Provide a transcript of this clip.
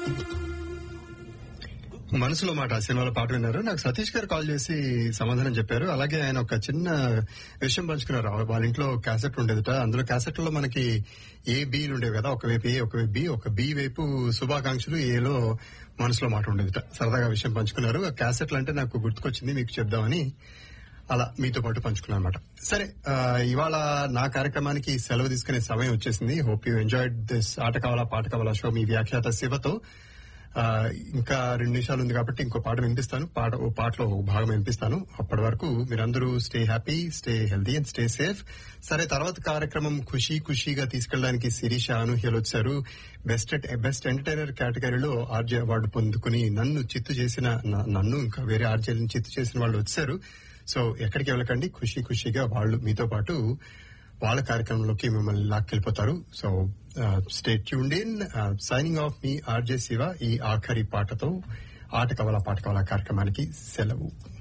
మనసులో మాట సినిమాలో పాట విన్నారు నాకు సతీష్ గారు కాల్ చేసి సమాధానం చెప్పారు అలాగే ఆయన ఒక చిన్న విషయం పంచుకున్నారు వాళ్ళ ఇంట్లో క్యాసెట్ ఉండేదిట అందులో క్యాసెట్ లో మనకి ఏ బీలు ఉండేవి కదా ఒకవైపు ఏ ఒకవైపు బి ఒక బి వైపు శుభాకాంక్షలు ఏలో మనసులో మాట ఉండేదిట సరదాగా విషయం పంచుకున్నారు ఆ క్యాసెట్లు అంటే నాకు గుర్తుకొచ్చింది మీకు చెప్దామని అలా మీతో పాటు పంచుకున్నాను అనమాట సరే ఆ, ఇవాళ నా కార్యక్రమానికి సెలవు తీసుకునే సమయం వచ్చేసింది హోప్ యూ ఎంజాయిడ్ దిస్ ఆట కావాలా పాట కావాలా షో మీ వ్యాఖ్యాత శివతో ఆ, ఇంకా రెండు నిమిషాలు ఉంది కాబట్టి ఇంకో పాట వినిపిస్తాను పాట ఓ పాటలో ఒక భాగం వినిపిస్తాను అప్పటి వరకు మీరందరూ stay happy stay healthy and stay safe సరే తర్వాత కార్యక్రమం ఖుషీ ఖుషీగా తీసుకెళ్ళడానికి శిరీష అనూహ్యలు వచ్చారు బెస్ట్ బెస్ట్ ఎంటర్టైనర్ కేటగిరీలో ఆర్జే అవార్డు పొందుకుని నన్ను చిత్తు చేసిన న- నన్ను ఇంకా వేరే ఆర్జేలను చిత్తు చేసిన వాళ్ళు వచ్చారు సో ఎక్కడికి వెళ్ళకండి ఖుషీ ఖుషీగా వాళ్ళు మీతో పాటు వాళ్ళ కార్యక్రమంలోకి మిమ్మల్ని లాక్కెళ్ళిపోతారు so stay tuned in signing off మీ ఆర్జే శివ ఈ ఆఖరి పాటతో ఆట కవల పాట కవల కార్యక్రమానికి సెలవు